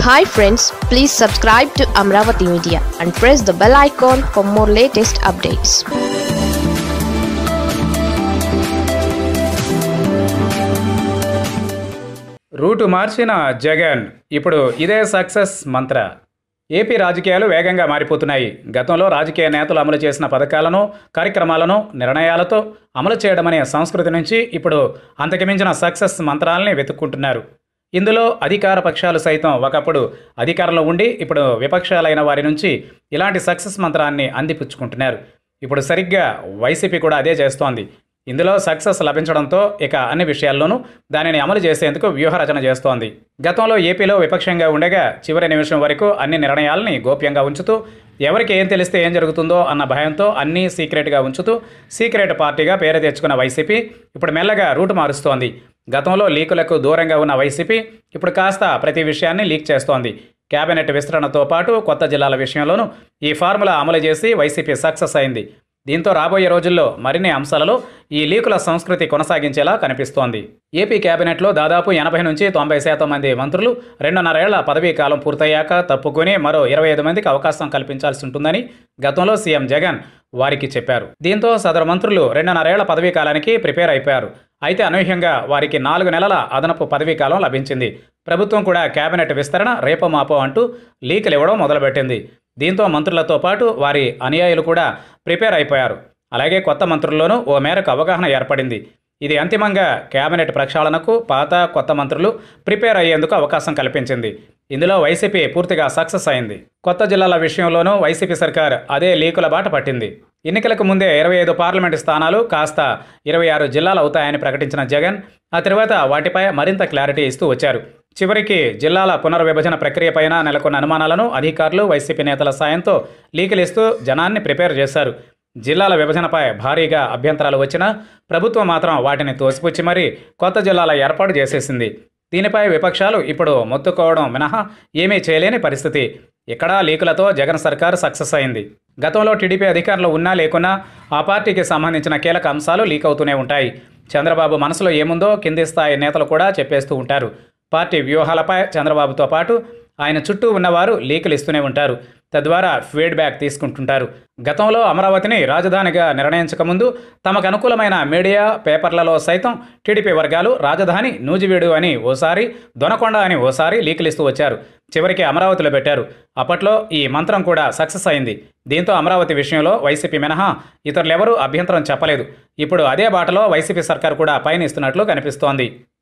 hi friends please subscribe to Amaravati media and press the bell icon for more latest updates route మార్చిన జగన్ ఇప్పుడు ఇదే success మంత్ర AP రాజకీయాలు వేగంగా మారిపోతున్నాయి గతంలో రాజకీయ నేతలు అమలు చేసిన పథకాలను కార్యక్రమాలను నిర్ణయాలతో అమలు చేయడమనే సంస్కృతి నుంచి ఇప్పుడు అంతకుమించిన సక్సెస్ మంత్రాలని వెతుక్కుంటున్నారు ఇందులో అధికార పక్షాలు సైతం ఒకప్పుడు అధికారంలో ఉండి ఇప్పుడు విపక్షాలైన వారి నుంచి ఇలాంటి సక్సెస్ మంత్రాన్ని అందిపుచ్చుకుంటున్నారు ఇప్పుడు సరిగ్గా వైసీపీ కూడా అదే చేస్తోంది ఇందులో సక్సెస్ లభించడంతో ఇక అన్ని విషయాల్లోనూ దానిని అమలు చేసేందుకు వ్యూహరచన చేస్తోంది గతంలో ఏపీలో విపక్షంగా ఉండగా చివరి నిమిషం వరకు అన్ని నిర్ణయాల్ని గోప్యంగా ఉంచుతూ ఎవరికి ఏం తెలిస్తే ఏం జరుగుతుందో అన్న భయంతో అన్నీ సీక్రెట్గా ఉంచుతూ సీక్రెట్ పార్టీగా పేరు తెచ్చుకున్న వైసీపీ ఇప్పుడు మెల్లగా రూటు మారుస్తోంది గతంలో లీకులకు దూరంగా ఉన్న వైసీపీ ఇప్పుడు కాస్త ప్రతి విషయాన్ని లీక్ చేస్తోంది కేబినెట్ విస్తరణతో పాటు కొత్త జిల్లాల విషయంలోనూ ఈ ఫార్ములా అమలు చేసి వైసీపీ సక్సెస్ అయింది దీంతో రాబోయే రోజుల్లో మరిన్ని అంశాలలో ఈ లీకుల సంస్కృతి కొనసాగించేలా కనిపిస్తోంది ఏపీ కేబినెట్లో దాదాపు ఎనభై నుంచి తొంభై శాతం మంది మంత్రులు రెండున్నరేళ్ల పదవీ కాలం పూర్తయ్యాక తప్పుకొని మరో ఇరవై ఐదు మందికి అవకాశం కల్పించాల్సి ఉంటుందని గతంలో సీఎం జగన్ వారికి చెప్పారు దీంతో సదరు మంత్రులు రెండున్నరేళ్ల పదవీ కాలానికి ప్రిపేర్ అయిపోయారు అయితే అనూహ్యంగా వారికి నాలుగు నెలల అదనపు పదవీ కాలం లభించింది ప్రభుత్వం కూడా కేబినెట్ విస్తరణ రేపో మాపో అంటూ లీకులు ఇవ్వడం మొదలుపెట్టింది దీంతో మంత్రులతో పాటు వారి అనుయాయులు కూడా ప్రిపేర్ అయిపోయారు అలాగే కొత్త మంత్రుల్లోనూ ఓ మేరకు అవగాహన ఏర్పడింది ఇది అంతిమంగా కేబినెట్ ప్రక్షాళనకు పాత కొత్త మంత్రులు ప్రిపేర్ అయ్యేందుకు అవకాశం కల్పించింది ఇందులో వైసీపీ పూర్తిగా సక్సెస్ అయింది కొత్త జిల్లాల విషయంలోనూ వైసీపీ సర్కార్ అదే లీకుల బాట పట్టింది ఎన్నికలకు ముందే ఇరవై ఐదు పార్లమెంటు స్థానాలు కాస్త ఇరవై ఆరు జిల్లాలు అవుతాయని ప్రకటించిన జగన్ ఆ తర్వాత వాటిపై మరింత క్లారిటీ ఇస్తూ వచ్చారు చివరికి జిల్లాల పునర్విభజన ప్రక్రియపైన నెలకొన్న అనుమానాలను అధికారులు వైసీపీ నేతల సాయంతో లీకులిస్తూ జనాన్ని ప్రిపేర్ చేశారు జిల్లాల విభజనపై భారీగా అభ్యంతరాలు వచ్చినా ప్రభుత్వం మాత్రం వాటిని తోసిపుచ్చి మరీ కొత్త జిల్లాల ఏర్పాటు చేసేసింది దీనిపై విపక్షాలు ఇప్పుడు మొత్తుకోవడం మినహా ఏమీ చేయలేని పరిస్థితి ఇక్కడ లీకులతో జగన్ సర్కార్ సక్సెస్ అయింది గతంలో టీడీపీ అధికారంలో ఉన్నా లేకున్నా ఆ పార్టీకి సంబంధించిన కీలక అంశాలు లీక్ అవుతూనే ఉంటాయి చంద్రబాబు మనసులో ఏముందో కింది స్థాయి నేతలు కూడా చెప్పేస్తూ ఉంటారు పార్టీ వ్యూహాలపై చంద్రబాబుతో పాటు ఆయన చుట్టూ ఉన్నవారు లీకులు ఇస్తూనే ఉంటారు తద్వారా ఫీడ్బ్యాక్ తీసుకుంటుంటారు గతంలో అమరావతిని రాజధానిగా నిర్ణయించకముందు తమకు అనుకూలమైన మీడియా పేపర్లలో సైతం టీడీపీ వర్గాలు రాజధాని నూజివీడు అని ఓసారి దొనకొండ అని ఓసారి లీకులు ఇస్తూ వచ్చారు చివరికి అమరావతిలో పెట్టారు అప్పట్లో ఈ మంత్రం కూడా సక్సెస్ అయింది దీంతో అమరావతి విషయంలో వైసీపీ మినహా ఇతరులెవరూ అభ్యంతరం చెప్పలేదు ఇప్పుడు అదే బాటలో వైసీపీ సర్కార్ కూడా పయనిస్తున్నట్లు కనిపిస్తోంది